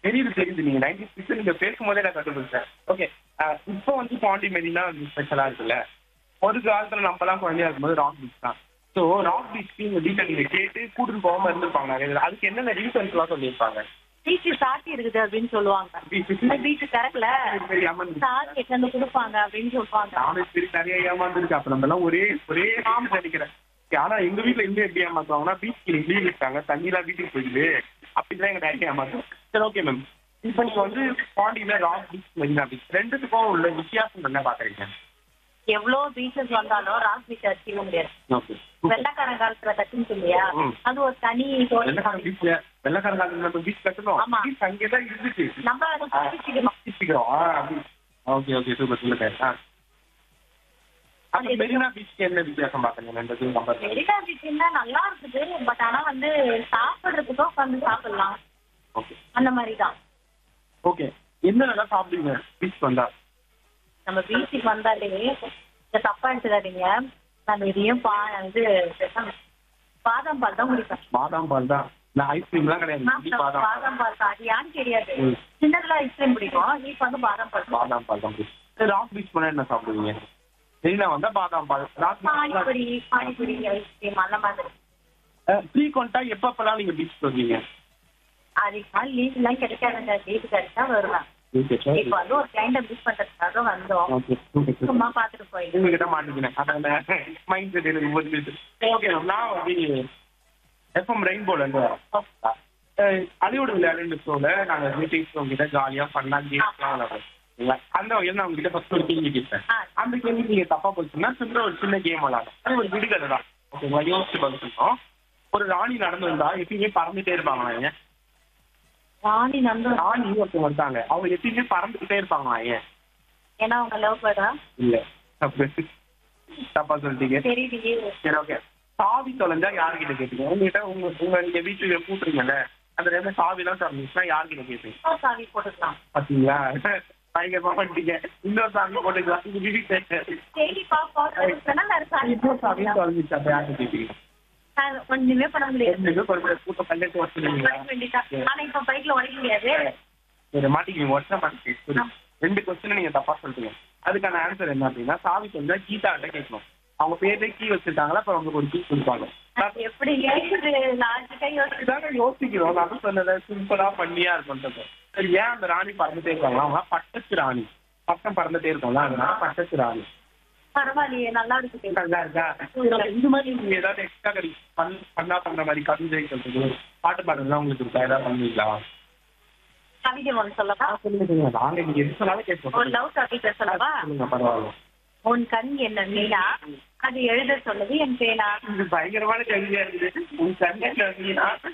தெரியுது தெரியுது நீங்க நைன்டி சிக்ஸ் நீங்க பேசும்போதே நான் கண்டுபிடிச்சேன் ஓகே இப்போ வந்து பாண்டி மெரினா வந்து ஸ்பெஷலா இருக்குல்ல ஒரு காலத்துல நம்ம எல்லாம் குழந்தையா இருக்கும்போது ராக் பீச் தான் ஸோ ராக் பீச் நீங்க டீட்டெயில் நீங்க கேட்டு கூட்டிட்டு போகாம இருந்திருப்பாங்க நிறைய பேர். அதுக்கு என்னென்ன ரீசன்ஸ் எல்லாம் சொல்லியிருப்பாங்க பீச்சு சாத்தி இருக்குது அப்படின்னு சொல்லுவாங்க இந்த பீச்சு திறக்கல தெரியாம இருந்துச்சு. சாத்தி எட்டு கொடுப்பாங்க அப்படின்னு சொல்லுவாங்க நானும் சரி நிறைய ஏமாந்துருக்கு அப்ப நம்ம எல்லாம் ஒரே ஒரே ஆமா நினைக்கிறேன் ஆனா எங்க வீட்ல இன்னும் எப்படி ஏமாத்துவாங்கன்னா பீச்சுக்கு நீங்க லீவ் விட்டாங்க தண்ணி எல்லாம் வீட்டுக்கு போயிடுது அப்படிதான் எங்க டேரக்ட் ஏமாத்துவோம் சரி ஓகே மேம் இப்போ நீங்க வந்து பாண்டியில ராக் பீச் மெரினா பீச் ரெண்டுத்துக்கும் உள்ள வித்தியாசம் என்ன பாக்குறீங்க எவ்வளவு பீச்சஸ் வந்தாலும் ராக் பீச் அடிச்சிக்க முடியாது ஓகே வெள்ளக்காரன் காலத்துல கட்டுன்னு இல்லையா ம். அது ஒரு தனி தோழி வெள்ளக்காரன் பீச்ல வெள்ளக்காரன் காலத்துல நம்ம பீச் கட்டணும் ஆமா. பீச் அங்கேதான் இருந்துச்சு நம்ம அதை புரிஞ்சுக்கணும் சீக்கிரம் ஓகே ஓகே சூப்பர் சொல்லுங்க ஆ அப்ப மெரினா பீச்சுக்கு என்ன வித்தியாசம் பாக்குறீங்க ரெண்டு நம்பர் மெரினா பீச்சுன்னா நல்லா இருக்குது பட் ஆனா வந்து சாப்பிடுறதுக்கும் உட்காந்து சாப்பிடலாம் ஓகே அந்த மாதிரி தான் ஓகே என்னென்னலாம் சாப்பிடுவீங்க பீச் வந்தா நம்ம பீச்சுக்கு வந்தாலே இந்த தப்பா எடுத்துக்காதீங்க நான் இதையும் பா இது பாதாம் பால் தான் குடிப்பேன் பாதாம் பால் தான் நான் ஐஸ்கிரீம்லாம் கிடையாது நான் இப்படி பாதாம் பால். பாதாம் பால் தான் அது யான்னு தெரியாது ம். சின்னதுல ஐஸ்கிரீம் பிடிக்கும் இப்ப வந்து பாதாம் பால் தான். பாதாம் பால் தான் பிடிக்கும். சரி ராக் பீச் போனா என்ன சாப்பிடுவீங்க மெரினா வந்தா பாதாம் பால் ராக் பானிபூரி பானிபூரி ஐஸ்கிரீம் அந்த மாதிரி ஃப்ரீக்வெண்டா எப்பப்பெல்லாம் நீங்க பீச் போவீங்க அதுக்கு நாள் லீவ் எல்லாம் கிடைக்காதுங்க லீவு கிடைச்சா வருவேன் இப்ப வந்து ஒரு கிளைண்ட மிஸ் பண்றதுக்காக வந்தோம் ஓகே ஓகே சும்மா பாத்துட்டு போயிடுவோம் உங்ககிட்ட மாட்டிக்கினேன் அதான் மைண்ட் செட் எனக்கு புரிஞ்சுது ஓகே நான் வந்து எஃப்எம் ரெயின்போல இருந்து வரோம் அஹ் அலிவுட் விளையாடுன்ற ஷோல நாங்க மீட்டிங்ஸ் உங்ககிட்ட ஜாலியா பண்ணா கேம்ஸ்லாம் விளையாடுறோம் சரிங்களா? அந்த வகையில் நான் உங்ககிட்ட ஃபர்ஸ்ட் ஒரு கேள்வி கேட்பேன் ஆ. அந்த கேள்வி நீங்க தப்பா போச்சுன்னா சின்ன ஒரு சின்ன கேம் விளையாடும் அது ஒரு விடுகதை தான் ஓகேங்களா யோசிச்சு பதில் சொல்லணும் ஒரு ராணி நடந்து வந்தா எப்பயுமே பறந்துட்டே இருப்பாங்களா ஏன் ராணி நந்து ராணி ஒருத்தவங்க இருக்காங்க அவங்க எப்பயுமே பறந்துகிட்டே இருப்பாங்களா ஏன் ஏன்னா அவங்க லவ் பேர்டா இல்ல தப்பு தப்பா சொல்லிட்டீங்க தெரியலையே சரி ஓகே சாவி தொலைஞ்சா யாருக்கிட்ட கேட்பீங்க உங்ககிட்ட உங்க உங்க நீங்க வீட்டுல கூட்டுறீங்கல்ல அந்த டைம்ல சாவி எல்லாம் திறந்துச்சுன்னா யாருக்கிட்ட கேட்பீங்க இன்னொரு சாவி போட்டுக்கலாம் பாத்தீங்களா பயங்கரமா பண்ணிட்டீங்க இன்னொரு சாவி போட்டுக்கலாம் உங்க வீட்டுல சரி பாப்பா வேற சாவி இன்னொரு சாவி தொலைஞ்சிச்சு அப்ப யார்கிட்ட கேட்பீங்க நான் ஒண்ணுமே பண்ண முடியாது ரெண்டு பேரும் கூட்டம் கல்யாணத்து வச்சுருந்தீங்களா படிக்க வேண்டியதுதான். ஆனா இப்ப பைக்ல உடைக்க முடியாது சரி மாட்டிக்கிங்க ஒற்றை மாட்டிக்க ரெண்டு கொஸ்டின் நீங்க தப்பா சொல்றீங்க அதுக்கான ஆன்சர் என்ன அப்படின்னா சாவி கொஞ்சம் கீதாட்ட கேட்கணும் அவங்க பேர்ல கீ வச்சிருக்காங்களா அப்ப அவங்களுக்கு ஒரு கீ கொடுப்பாங்க அது எப்படி கேக்குது லாஜிக்கா யோசிச்சு இதாங்க யோசிக்கிறோம் நான் சொன்னதை சிம்பிளா பண்ணியா இருக்கும்ன்றது சரி ஏன் அந்த ராணி பறந்துட்டே இருக்காங்களா அவங்க பட்டத்து ராணி பட்டம் பறந்துட்டே இருக்கும்ல அதனால பட்டத்து ராணி பரவாயில்லையே நல்லா இருக்குது நல்லா இருக்கா இதுல இந்த மாதிரி நீங்க ஏதாவது எக்ஸ்ட்ரா கடி பண் பண்ணா பண்ற மாதிரி கவிதை சொல்றது பாட்டு பாடுறதுலாம் உங்களுக்கு இருக்கா ஏதாவது பண்ணுவீங்களா கவிதை ஒன்று சொல்லவா சொல்லுங்க சொல்லுங்க நாங்க நீங்க எது சொன்னாலும் ஒரு கேட்போம் லவ் கவிதை சொல்லவா சொல்லுங்க பரவாயில்ல உன் கண் என்ன மீனா அது எழுத சொல்லுது என் பேனா இது பயங்கரமான கவிதையா இருக்குது உன் கண்ணை கவினா